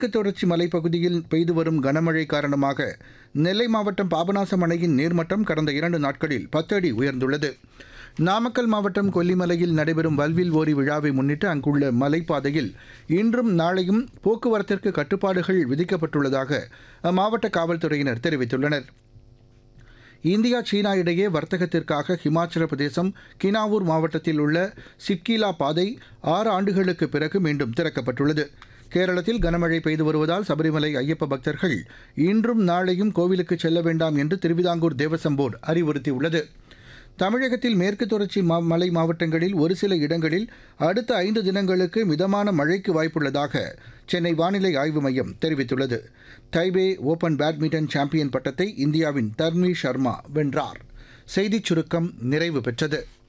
மேற்கு தொடர்ச்சி மலைப்பகுதியில் பெய்து வரும் கனமழை காரணமாக நெல்லை மாவட்டம் பாபநாசம் அணையின் நீர்மட்டம் கடந்த இரண்டு நாட்களில் பத்து அடி உயர்ந்துள்ளது நாமக்கல் மாவட்டம் கொல்லிமலையில் நடைபெறும் வல்வில் ஓரி விழாவை முன்னிட்டு அங்குள்ள மலைப்பாதையில் இன்றும் நாளையும் போக்குவரத்திற்கு கட்டுப்பாடுகள் விதிக்கப்பட்டுள்ளதாக அம்மாவட்ட காவல்துறையினர் தெரிவித்துள்ளனர் இந்தியா சீனா இடையே வர்த்தகத்திற்காக ஹிமாச்சல பிரதேசம் கினாவூர் மாவட்டத்தில் உள்ள சிட்கிலா பாதை ஆறு ஆண்டுகளுக்கு பிறகு மீண்டும் திறக்கப்பட்டுள்ளது கேரளத்தில் கனமழை பெய்து வருவதால் சபரிமலை ஐயப்ப பக்தர்கள் இன்றும் நாளையும் கோவிலுக்கு செல்ல வேண்டாம் என்று திருவிதாங்கூர் தேவசம் போர்டு அறிவுறுத்தியுள்ளது தமிழகத்தில் மேற்கு தொடர்ச்சி மா- மலை மாவட்டங்களில் ஒரு சில இடங்களில் அடுத்த ஐந்து தினங்களுக்கு மிதமான மழைக்கு வாய்ப்புள்ளதாக சென்னை வானிலை ஆய்வு மையம் தெரிவித்துள்ளது தைபே ஓபன் பேட்மிண்டன் சாம்பியன் பட்டத்தை இந்தியாவின் தர்மி சர்மா வென்றார் செய்திச் சுருக்கம் நிறைவு பெற்றது